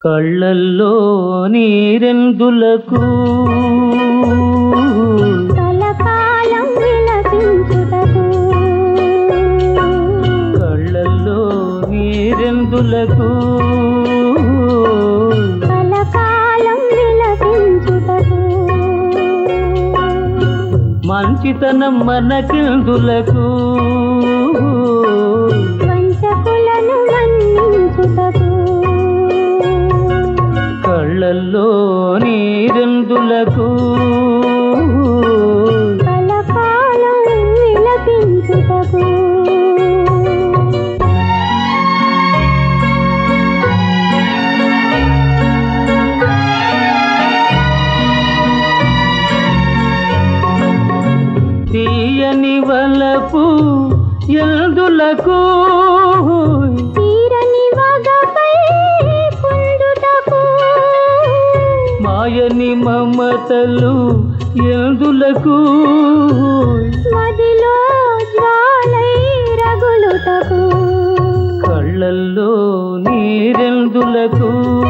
కళ్ళల్లో నీరెందులకు కలకాలం విలసించుటకు కళ్ళల్లో నీరెందులకు కలకాలం విలసించుటకు మంచితనం మనకెందులకు వంచకులను మన్నించుటకు కళ్ళల్లో నీరెందులకు కలకాలం విలపించుటకు తీయని వలపు ఎందులకు తీరని వగపై కుందుటకు మాయని మమతలు ఎందులకు మదిలో జ్వాలై రగులుటకు కళ్ళల్లో నీరెందులకు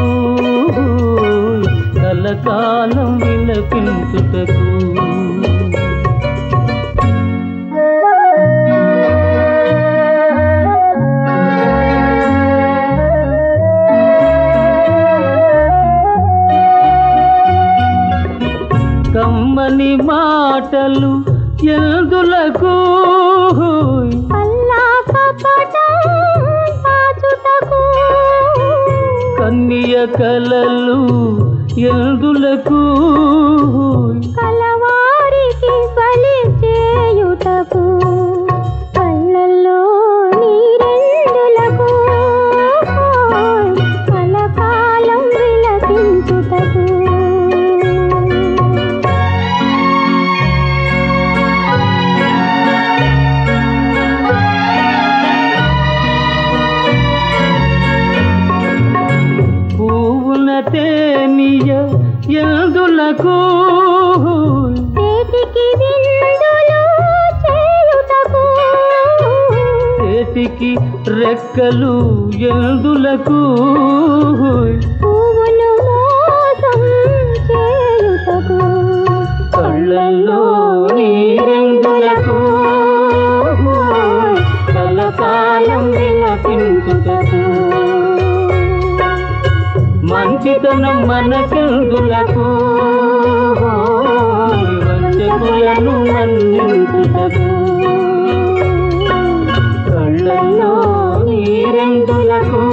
కలకాలం విలపించుటకు కమ్మని మాటలు ఎందులకు అల్లా కపటం దాచుటకు కన్య కలలు ఎందులకు కలవారికి బలి చేయుటకు కళ్ళల్లో నీరెందులకు కలకాలం విలసించుటకు పూవున తేనియ ఎందులకు చేతికి విందులు చేయుటకు చేతికి రెక్కలు ఎందులకు పువ్వును మోసం చేయుటకు కళ్ళల్లో నీరెందులకు కలకాలం విలపించుటకు మంచితనం మనకెందులకు వంచకులను మన్నించుటకు కళ్ళల్లో నీరెందులకు